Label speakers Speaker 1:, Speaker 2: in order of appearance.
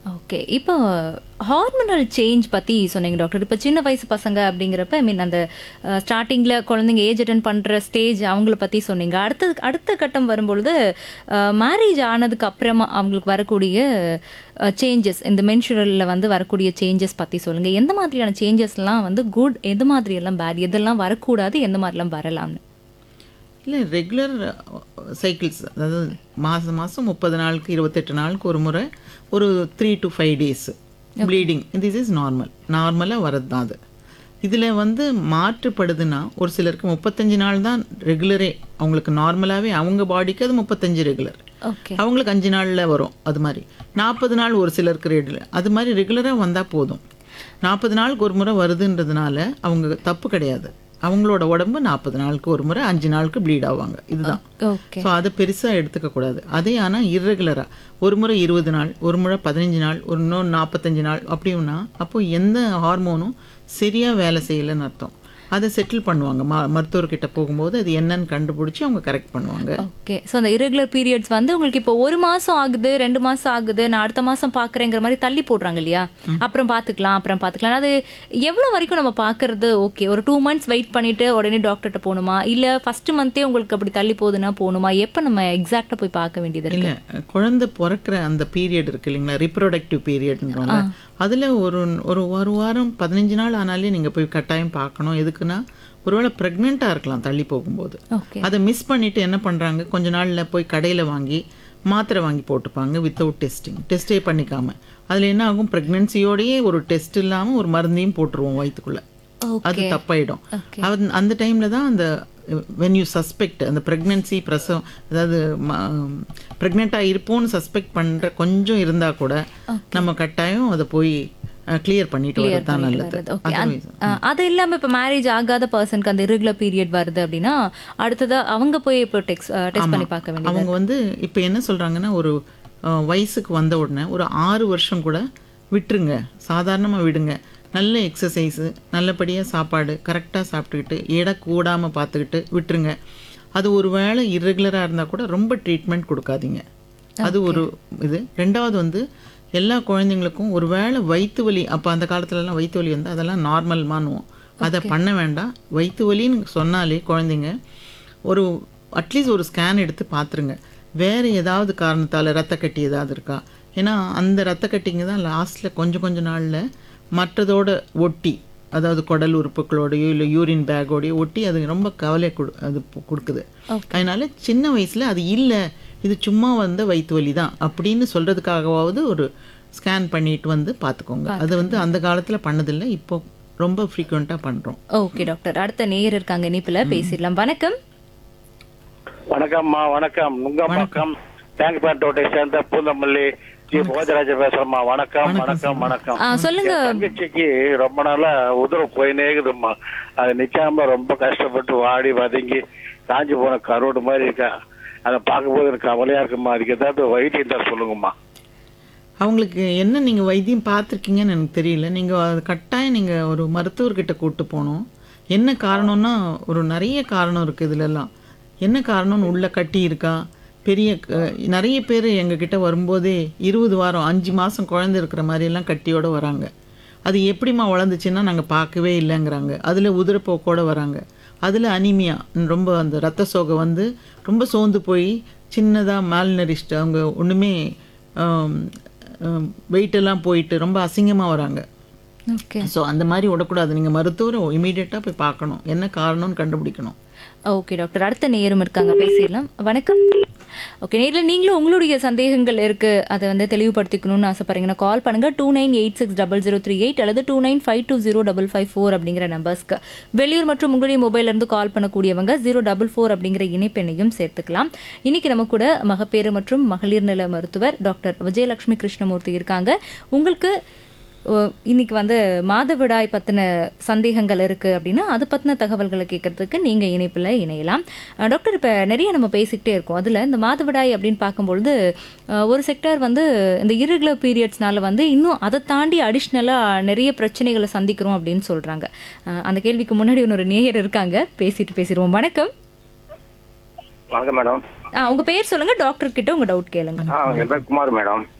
Speaker 1: Okay இப்போ hormonal change பற்றி சொன்னீங்க டாக்டர் இப்போ சின்ன வயசு பசங்க அப்படிங்கிறப்ப ஐ மீன் அந்த ஸ்டார்டிங்கில் குழந்தைங்க ஏஜ் அட்டன் பண்ணுற ஸ்டேஜ் அவங்கள பற்றி சொன்னீங்க அடுத்தது அடுத்த கட்டம் வரும்பொழுது மேரேஜ் ஆனதுக்கு அப்புறமா அவங்களுக்கு வரக்கூடிய சேஞ்சஸ் இந்த மென்சுரலில் வந்து வரக்கூடிய சேஞ்சஸ் பற்றி சொல்லுங்கள் எந்த மாதிரியான சேஞ்சஸ்லாம் வந்து குட் எந்த மாதிரியெல்லாம் பேட் எதெல்லாம் வரக்கூடாது எந்த மாதிரிலாம் வரலாம்னு
Speaker 2: இல்லை ரெகுலர் சைக்கிள்ஸ் அதாவது மாதம் மாதம் முப்பது நாளுக்கு இருபத்தெட்டு நாளுக்கு ஒரு முறை ஒரு three to five days bleeding this is normal நார்மலாக வரது தான் அது இதில் வந்து மாற்றுப்படுதுன்னா ஒரு சிலருக்கு முப்பத்தஞ்சு நாள் தான் ரெகுலரே அவங்களுக்கு நார்மலாகவே அவங்க பாடிக்கு அது முப்பத்தஞ்சு ரெகுலர்
Speaker 1: ஓகே
Speaker 2: அவங்களுக்கு அஞ்சு நாளில் வரும் அது மாதிரி நாற்பது நாள் ஒரு சிலருக்கு ரெகுலர் அது மாதிரி ரெகுலராக வந்தால் போதும் நாற்பது நாளுக்கு ஒரு முறை வருதுன்றதுனால அவங்க தப்பு கிடையாது அவங்களோட உடம்பு நாற்பது நாளுக்கு ஒரு முறை அஞ்சு நாளுக்கு ப்ளீட் ஆவாங்க இதுதான்
Speaker 1: ஓகே
Speaker 2: ஸோ அதை பெருசாக எடுத்துக்க கூடாது அதே ஆனால் இர்ரெகுலராக ஒரு முறை இருபது நாள் ஒரு முறை பதினஞ்சு நாள் ஒரு இன்னொரு நாற்பத்தஞ்சு நாள் அப்படின்னா அப்போ எந்த ஹார்மோனும் சரியாக வேலை செய்யலைன்னு அர்த்தம் அதை செட்டில் பண்ணுவாங்க ம மருத்துவர்கிட்ட போகும்போது அது என்னன்னு கண்டுபிடிச்சி அவங்க கரெக்ட் பண்ணுவாங்க
Speaker 1: ஓகே ஸோ அந்த irregular பீரியட்ஸ் வந்து உங்களுக்கு இப்போ ஒரு மாசம் ஆகுது ரெண்டு மாசம் ஆகுது நான் அடுத்த மாசம் பாக்குறேங்கிற மாதிரி தள்ளி போடுறாங்க இல்லையா அப்புறம் பாத்துக்கலாம் அப்புறம் பாத்துக்கலாம் அது எவ்வளவு வரைக்கும் நம்ம பாக்குறது ஓகே ஒரு டூ மந்த்ஸ் வெயிட் பண்ணிட்டு உடனே டாக்டர்கிட்ட போகணுமா இல்ல ஃபர்ஸ்ட் மந்தே உங்களுக்கு அப்படி தள்ளி போகுதுன்னா போகணுமா எப்ப நம்ம எக்ஸாக்டா போய் பார்க்க வேண்டியது இருக்கு
Speaker 2: இல்லை குழந்தை பிறக்கிற அந்த பீரியட் இருக்கு இல்லைங்களா ரிப்ரொடக்டிவ் பீரியட்ன்றோம்ல அதில் ஒரு ஒரு ஒரு வாரம் பதினஞ்சு நாள் ஆனாலே நீங்கள் போய் கட்டாயம் பார்க்கணும் எதுக்குன்னா ஒருவேளை ப்ரெக்னெண்ட்டாக இருக்கலாம் தள்ளி போகும்போது
Speaker 1: ஓகே
Speaker 2: அதை மிஸ் பண்ணிட்டு என்ன பண்ணுறாங்க கொஞ்ச நாளில் போய் கடையில் வாங்கி மாத்திரை வாங்கி போட்டுப்பாங்க வித்தவுட் டெஸ்டிங் டெஸ்டே பண்ணிக்காம அதில் என்ன ஆகும் ப்ரெக்னென்சியோடயே ஒரு டெஸ்ட் இல்லாமல் ஒரு மருந்தையும் போட்டுருவோம் வயிற்றுக்குள்ளே அது தப்பாயிடும்
Speaker 1: Okay.
Speaker 2: அது- அந்த டைமில் தான் அந்த வென் யூ சஸ்பெக்ட் அந்த ப்ரெக்னென்சி பிரசவம் அதாவது ப்ரெக்னெண்ட்டாக இருப்போம்னு சஸ்பெக்ட் பண்ணுற கொஞ்சம் இருந்தால் கூட நம்ம கட்டாயம் அதை போய் கிளியர் பண்ணிட்டு வரது தான் நல்லது
Speaker 1: ஓகே அது இல்லாம இப்ப மேரேஜ் ஆகாத பர்சனுக்கு அந்த irregular பீரியட் வருது அப்படின்னா அடுத்ததா அவங்க போய் இப்போ டெக்ஸ் டெஸ்ட் பண்ணி பார்க்க வேண்டியது
Speaker 2: அவங்க வந்து இப்போ என்ன சொல்கிறாங்கன்னா ஒரு அஹ், வயசுக்கு வந்த உடனே ஒரு ஆறு வருஷம் கூட விட்டுருங்க சாதாரணமாக விடுங்க நல்ல எக்ஸசைஸு நல்லபடியாக சாப்பாடு கரெக்டாக சாப்பிட்டுக்கிட்டு எடை கூடாமல் பார்த்துக்கிட்டு விட்டுருங்க அது ஒரு வேளை இர்ரெகுலராக இருந்தால் கூட ரொம்ப ட்ரீட்மெண்ட் கொடுக்காதீங்க அது ஒரு இது ரெண்டாவது வந்து எல்லா குழந்தைங்களுக்கும் ஒரு வேளை வயிற்று வலி அப்போ அந்த காலத்துலலாம் வயிற்று வலி வந்து அதெல்லாம் நார்மல் மானுவோம் அதை பண்ண வேண்டாம் வயிற்று வலின்னு சொன்னாலே குழந்தைங்க ஒரு அட்லீஸ்ட் ஒரு ஸ்கேன் எடுத்து பார்த்துருங்க வேறு ஏதாவது காரணத்தால் ரத்த கட்டி ஏதாவது இருக்கா ஏன்னா அந்த ரத்த கட்டிங்க தான் லாஸ்ட்டில் கொஞ்சம் கொஞ்ச நாளில் மற்றதோட ஒட்டி அதாவது குடல் உறுப்புகளோடையோ இல்லை யூரின் பேக்கோடையோ ஒட்டி அது ரொம்ப கவலை கொடு அது பு- கொடுக்குது அதனால சின்ன வயசில் அது இல்லை இது சும்மா வந்த வயிற்று வலி தான் அப்படின்னு சொல்கிறதுக்காகவாவது ஒரு ஸ்கேன் பண்ணிட்டு வந்து பார்த்துக்கோங்க அது வந்து அந்த காலத்தில் பண்ணதில்லை இப்போ ரொம்ப ஃப்ரீக்வெண்ட்டாக பண்ணுறோம்
Speaker 1: ஓகே டாக்டர் அடுத்த நேயர் இருக்காங்க இனிப்புல பேசிடலாம் வணக்கம்
Speaker 3: வணக்கம்மா வணக்கம் நுங்கம்பாக்கம் தேங்க்பேட்டோட்டை சேர்ந்த பூந்தமல்லி ஜி போஜராஜ பேசுறேம்மா வணக்கம் வணக்கம் வணக்கம்
Speaker 1: ஆ, சொல்லுங்க
Speaker 3: என் தங்கச்சிக்கு ரொம்ப நாளா உதரம் போயினே இருக்குதும்மா அது நிக்காம ரொம்ப கஷ்டப்பட்டு வாடி வதங்கி காஞ்சி போன கரோடு மாதிரி இருக்கா அதை பார்க்கும்போது எனக்கு கவலையா இருக்குமா அதுக்கு ஏதாவது வைத்தியம் தான் சொல்லுங்கம்மா
Speaker 2: அவங்களுக்கு என்ன நீங்கள் வைத்தியம் பார்த்துருக்கீங்கன்னு எனக்கு தெரியல நீங்கள் அது கட்டாயம் நீங்கள் ஒரு மருத்துவர்கிட்ட கூட்டு போகணும் என்ன காரணம்னா ஒரு நிறைய காரணம் இருக்குது இதுலெல்லாம் என்ன காரணம்னு உள்ள கட்டி இருக்கா பெரிய க- நிறைய பேர் எங்ககிட்ட வரும்போதே இருபது வாரம் அஞ்சு மாதம் குழந்தை இருக்கிற மாதிரியெல்லாம் கட்டியோட வராங்க அது எப்படிம்மா வளர்ந்துச்சுன்னா நாங்கள் பார்க்கவே இல்லைங்கிறாங்க அதில் உதிரப்போக்கோட வராங்க அதில் அனிமியா ரொம்ப அந்த ரத்த சோகை வந்து ரொம்ப சோர்ந்து போய் சின்னதாக மால்நரிஸ்ட் அவங்க ஒன்றுமே வெயிட் எல்லாம் போயிட்டு ரொம்ப அசிங்கமாக வராங்க
Speaker 1: ஓகே
Speaker 2: ஸோ அந்த மாதிரி விடக்கூடாது நீங்கள் மருத்துவரை இமீடியட்டாக போய் பார்க்கணும் என்ன காரணம்னு கண்டுபிடிக்கணும்
Speaker 1: ஓகே டாக்டர் அடுத்த நேரம் இருக்காங்க பேசிடலாம் வணக்கம் ஓகே நேரில் நீங்களும் உங்களுடைய சந்தேகங்கள் இருக்கு அதை வந்து தெளிவுபடுத்திக்கணும்னு ஆசைப்படுறீங்கன்னா கால் பண்ணுங்க two nine eight six double zero three eight அல்லது two nine five two zero double five four அப்படிங்கிற நம்பர்ஸ்க்கு வெளியூர் மற்றும் உங்களுடைய மொபைல்ல இருந்து கால் பண்ணக்கூடியவங்க ஜீரோ டபுள் ஃபோர் அப்படிங்கிற இணைப்பெண்ணையும் சேர்த்துக்கலாம் இன்னைக்கு நம்ம கூட மகப்பேறு மற்றும் மகளிர் நல மருத்துவர் டாக்டர் விஜயலட்சுமி கிருஷ்ணமூர்த்தி இருக்காங்க உங்களுக்கு ஓ, இன்னைக்கு வந்து மாதவிடாய் பத்தின சந்தேகங்கள் இருக்கு அப்படின்னா அது பத்தின தகவல்களை கேட்கறதுக்கு நீங்க இணைப்புல இணையலாம் அஹ் டாக்டர் இப்ப நிறைய நம்ம பேசிக்கிட்டே இருக்கோம் அதுல இந்த மாதவிடாய் அப்படின்னு பார்க்கும்பொழுது அஹ், ஒரு செக்டர் வந்து இந்த irregular பீரியட்ஸ்னால வந்து இன்னும் அதை தாண்டி அடிஷ்னலா நிறைய பிரச்சனைகளை சந்திக்கிறோம் அப்படின்னு சொல்றாங்க அஹ், அந்த கேள்விக்கு முன்னாடி இன்னொரு நேயர் இருக்காங்க பேசிட்டு பேசிடுவோம் வணக்கம்
Speaker 3: வணக்கம் மேடம்
Speaker 1: ஆ, உங்க பேர் சொல்லுங்க டாக்டர் கிட்ட உங்க டவுட் கேளுங்க
Speaker 3: ஆ என் பேர் குமார் மேடம்